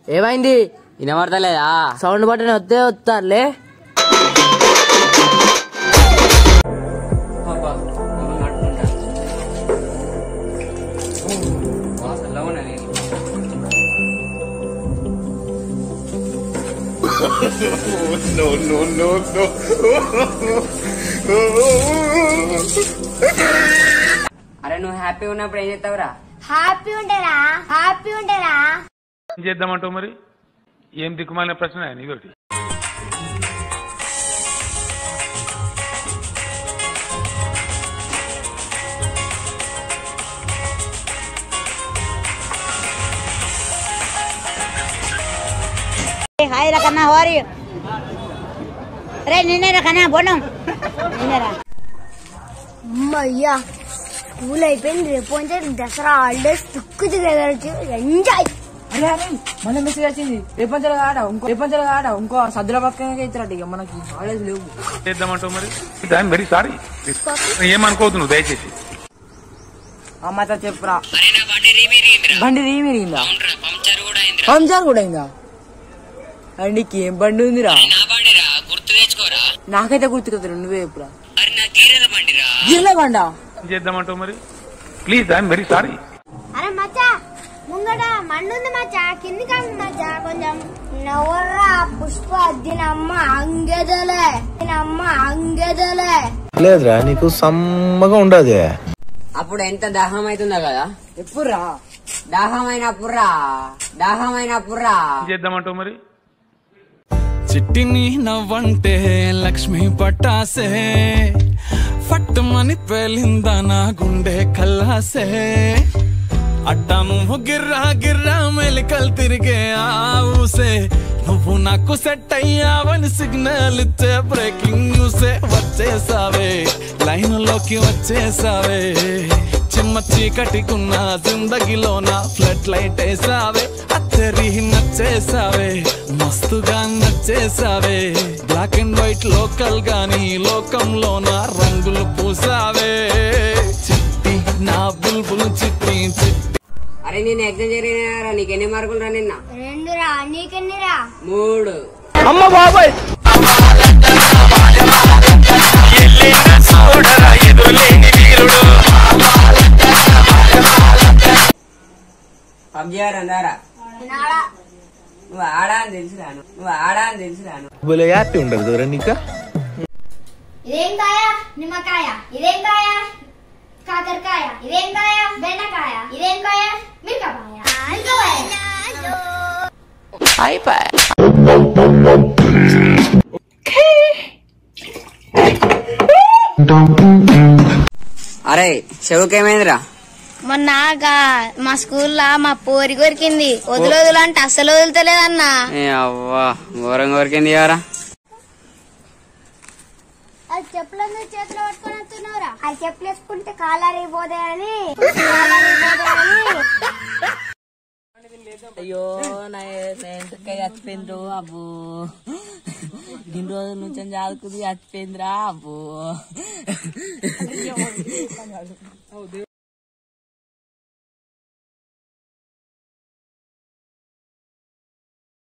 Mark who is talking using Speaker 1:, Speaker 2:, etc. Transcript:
Speaker 1: ఏమైంది
Speaker 2: వినబడతలేదా
Speaker 1: sound button వస్తే వస్తారులే
Speaker 2: అరే నువ్వు హ్యాపీ ఉన్నప్పుడు ఏం చేస్తావురా
Speaker 3: హ్యాపీ ఉంటారా హ్యాపీ ఉంటారా
Speaker 4: ఏం చేద్దామంటావు మరి ఏం దిక్కుమాలిన ప్రశ్న ఇదొకటి
Speaker 5: హాయ్ రకన్నా హోరీ రే నిన్నే రకన్నా బోనం నిన్నేరా
Speaker 3: అమ్మయ్యా స్కూల్ అయిపోయింది రేపు అంటే దసరా హాలిడేస్ తుక్కు దిగచ్చు ఎంజాయ్
Speaker 1: అరే అరే మన మెసేజ్ వచ్చింది రేపంచలు కాడ ఇంకో రేపంచలు కాడ ఇంకో సద్దుల పక్కన ఇచ్చినట్టు ఇక మనకి హాలిడేస్ లేవు
Speaker 4: చేద్దామంటావు మరి ఐఎమ్ వెరీ సారీ ఏమనుకోవద్దు నువ్వు దయచేసి
Speaker 1: అమ్మతో చెప్పురా బండి రీమిరిగిందా పంచర్ కూడా అయిందా అరే నీకు ఏం బండి ఉందిరా నాకైతే గుర్తుకొద్దు నువ్వే చెప్పురా గిర్ల బండా
Speaker 4: ఏం చేద్దామంటావు మరి ప్లీజ్ ఐఎమ్ వెరీ సారీ
Speaker 3: అరే మచ్చా ముంగట మండుంది మచ్చా కింది కాదు మచ్చా కొంచెం నవర్రా పుష్ప దీనమ్మ అంగెదలే దీనమ్మ అంగెదలే
Speaker 6: లేదురా నీకు సమ్మగా ఉండదు
Speaker 2: అప్పుడు ఎంత దాహం అవుతుందో కదా
Speaker 1: ఎప్పుడురా
Speaker 2: దాహం అయినప్పుడురా దాహం అయినప్పుడురా
Speaker 4: ఏం చేద్దామంటావు మరి
Speaker 7: చిట్టిని నవ్వంటే లక్ష్మి పట్టాసే ఫట్టుమని పేలిందా నా గుండె కల్లాసే అట్టా నువ్వు గిర్రా గిర్రా మెలికలు తిరిగే ఆ ఊసే నువ్వు నాకు సెట్ అయ్యావని సిగ్నల్ ఇచ్చే బ్రేకింగ్ న్యూసే వచ్చేసావే లైన్ లోకి వచ్చేసావే చిమ్మ చీకటికున్న జిందగీలో నా ఫ్లడ్ లైట్ వేసావే అత్తరి నచ్చేసావే మస్తుగా నచ్చేసావే బ్లాక్ అండ్ వైట్ లోకల్ గాని లోకంలో నా రంగులు పూసావే చిట్టి నా బుల్బుల్ చిట్టి చిట్టి
Speaker 2: అరే నేను ఎగ్జామ్ జరిగినారా నీకు ఎన్ని మార్కులు రా నిన్న
Speaker 3: రెండురా నీకెన్నిరా
Speaker 2: మూడు పబ్జీ ఆడందారా
Speaker 3: నాడా
Speaker 2: నువ్వు ఆడా అని తెలుసురాను నువ్వు ఆడా అని తెలుసురాను
Speaker 6: భలే హ్యాపీ ఉండదు కదరా నీకు
Speaker 3: ఇదేం కాయ నిమ్మకాయ ఇదేం కాయ కాకరకాయ ఇదేం కాయ బెండకాయ ఇదేం కాయ మిరపకాయ మిరపకాయ
Speaker 2: అరే చెవుకేమైందిరా
Speaker 3: మొన్న గా- మా స్కూల్లో మా పోరి కొరికింది వదులు వదులు అంటే అస్సలు వదులుతలేదన్నా
Speaker 2: ఏ అవ్వా ఘోరం కోరికింది ఎవరా
Speaker 3: అది చెప్పులను చేతిలో పట్టుకొని వస్తున్నావురా అది చెప్పులు వేసుకుంటే కాలారిపోతాయని
Speaker 1: అయ్యో నా ఎంతకాయ చచ్చిపోయిండ్రు అబ్బో ఇన్ని రోజుల నుంచి చదువుకుంది చచ్చిపోయిందిరా అబ్బో